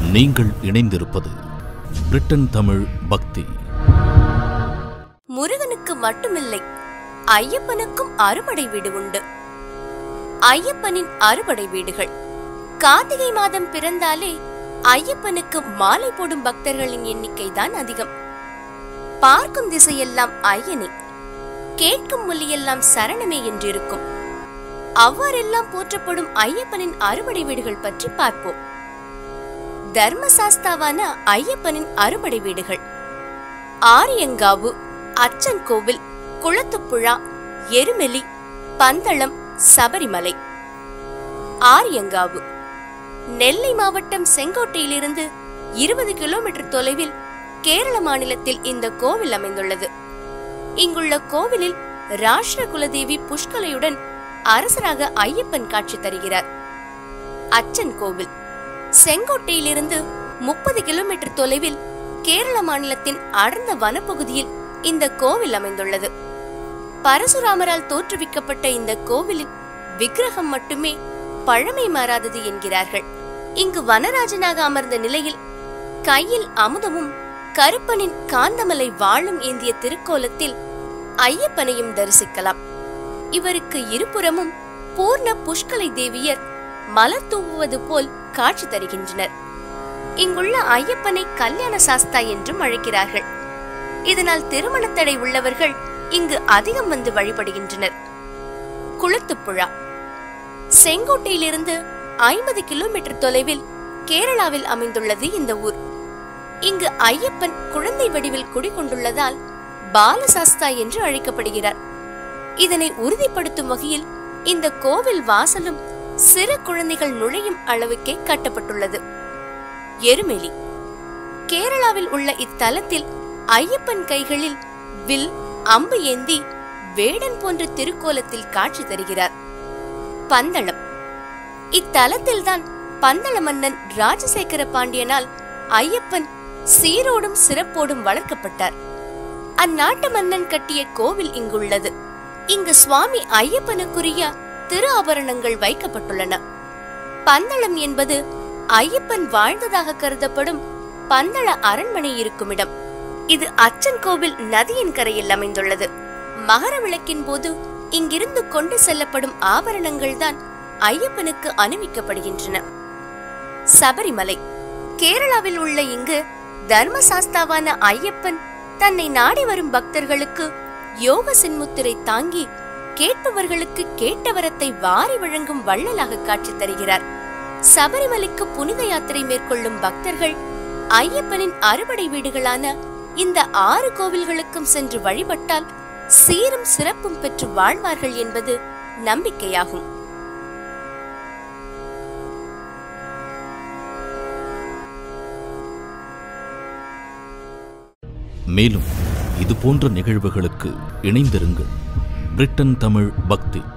நீங்கள் இணைந்திருப்பது பிரிட்டன் தமிழ் பக்தி முருகனுக்கு மட்டுமில்லை ஐயப்பனுக்கும் அறுபடை வீடு உண்டு ஐயப்பனின் அறுபடை வீடுகள் கார்த்திகை மாதம் பிறந்தாலே ஐயப்பனுக்கு மாலை போடும் பக்தர்களின் எண்ணிக்கை தான் அதிகம் பார்க்கும் திசையெல்லாம் ஐயனே கேட்கும் மொழியெல்லாம் சரணமே என்றிருக்கும் அவ்வாறெல்லாம் போற்றப்படும் ஐயப்பனின் அறுபடை வீடுகள் பற்றி பார்ப்போம் தர்மசாஸ்தாவான ஐயப்பனின் அறுபடை வீடுகள் ஆரியங்காவு அச்சன் கோவில் குளத்துப்புழா எருமெலி பந்தளம் சபரிமலை ஆரியங்காவு நெல்லை மாவட்டம் செங்கோட்டையிலிருந்து இருபது கிலோமீட்டர் தொலைவில் கேரள மாநிலத்தில் இந்த கோவில் அமைந்துள்ளது இங்குள்ள கோவிலில் ராஷ்டிர குலதேவி புஷ்கலையுடன் அரசராக ஐயப்பன் காட்சி தருகிறார் அச்சன் கோவில் செங்கோட்டையிலிருந்து முப்பது கிலோமீட்டர் தொலைவில் கேரள மாநிலத்தின் அடர்ந்த வனப்பகுதியில் இந்த கோவில் அமைந்துள்ளது பரசுராமரால் தோற்றுவிக்கப்பட்ட இந்த கோவிலின் விக்கிரகம் மட்டுமே பழமை மாறாதது என்கிறார்கள் இங்கு வனராஜனாக அமர்ந்த நிலையில் கையில் அமுதமும் கருப்பனின் காந்தமலை வாழும் ஏந்திய திருக்கோலத்தில் ஐயப்பனையும் தரிசிக்கலாம் இவருக்கு இருபுறமும் பூர்ண புஷ்கலை தேவியர் மலர் தூவுவது போல் காட்சி தருகின்றனர் இங்குள்ள ஐயப்பனை கல்யாண சாஸ்தா என்றும் அழைக்கிறார்கள் இதனால் திருமணத்தடை உள்ளவர்கள் இங்கு அதிகம் வந்து வழிபடுகின்றனர் குளத்துப்புழா செங்கோட்டையிலிருந்து ஐம்பது கிலோமீட்டர் தொலைவில் கேரளாவில் அமைந்துள்ளது இந்த ஊர் இங்கு ஐயப்பன் குழந்தை வடிவில் குடிகொண்டுள்ளதால் பாலசாஸ்தா என்று அழைக்கப்படுகிறார் இதனை உறுதிப்படுத்தும் வகையில் இந்த கோவில் வாசலும் சிறு குழந்தைகள் நுழையும் அளவுக்கே கட்டப்பட்டுள்ளது எருமெலி கேரளாவில் உள்ள இத்தலத்தில் ஐயப்பன் கைகளில் வில் அம்பு ஏந்தி வேடன் போன்ற திருக்கோலத்தில் காட்சி தருகிறார் பந்தளம் இத்தலத்தில்தான் பந்தள மன்னன் ராஜசேகர பாண்டியனால் ஐயப்பன் சீரோடும் சிறப்போடும் வளர்க்கப்பட்டார் அந்நாட்டு மன்னன் கட்டிய கோவில் இங்குள்ளது இங்கு சுவாமி ஐயப்பனுக்குரிய திரு ஆபரணங்கள் வைக்கப்பட்டுள்ளன பந்தளம் என்பது ஐயப்பன் வாழ்ந்ததாக கருதப்படும் பந்தள அரண்மனை இருக்கும் இடம் இது அச்சன் கோவில் நதியின் கரையில் அமைந்துள்ளது மகர விளக்கின் போது இங்கிருந்து கொண்டு செல்லப்படும் ஆபரணங்கள் தான் ஐயப்பனுக்கு அணிவிக்கப்படுகின்றன சபரிமலை கேரளாவில் உள்ள இங்கு தர்மசாஸ்தாவான ஐயப்பன் தன்னை நாடி வரும் பக்தர்களுக்கு யோக சின்முத்திரை தாங்கி கேட்பவர்களுக்கு கேட்ட வரத்தை வாரி வழங்கும் வள்ளலாக காட்சி தருகிறார் சபரிமலைக்கு புனித யாத்திரை மேற்கொள்ளும் பக்தர்கள் ஐயப்பனின் அறுபடை வீடுகளான இந்த ஆறு கோவில்களுக்கும் சென்று வழிபட்டால் சீரும் சிறப்பும் பெற்று வாழ்வார்கள் என்பது நம்பிக்கையாகும் மேலும் இது போன்ற நிகழ்வுகளுக்கு இணைந்திருங்கள் பிரிட்டன் தமிழ் பக்தி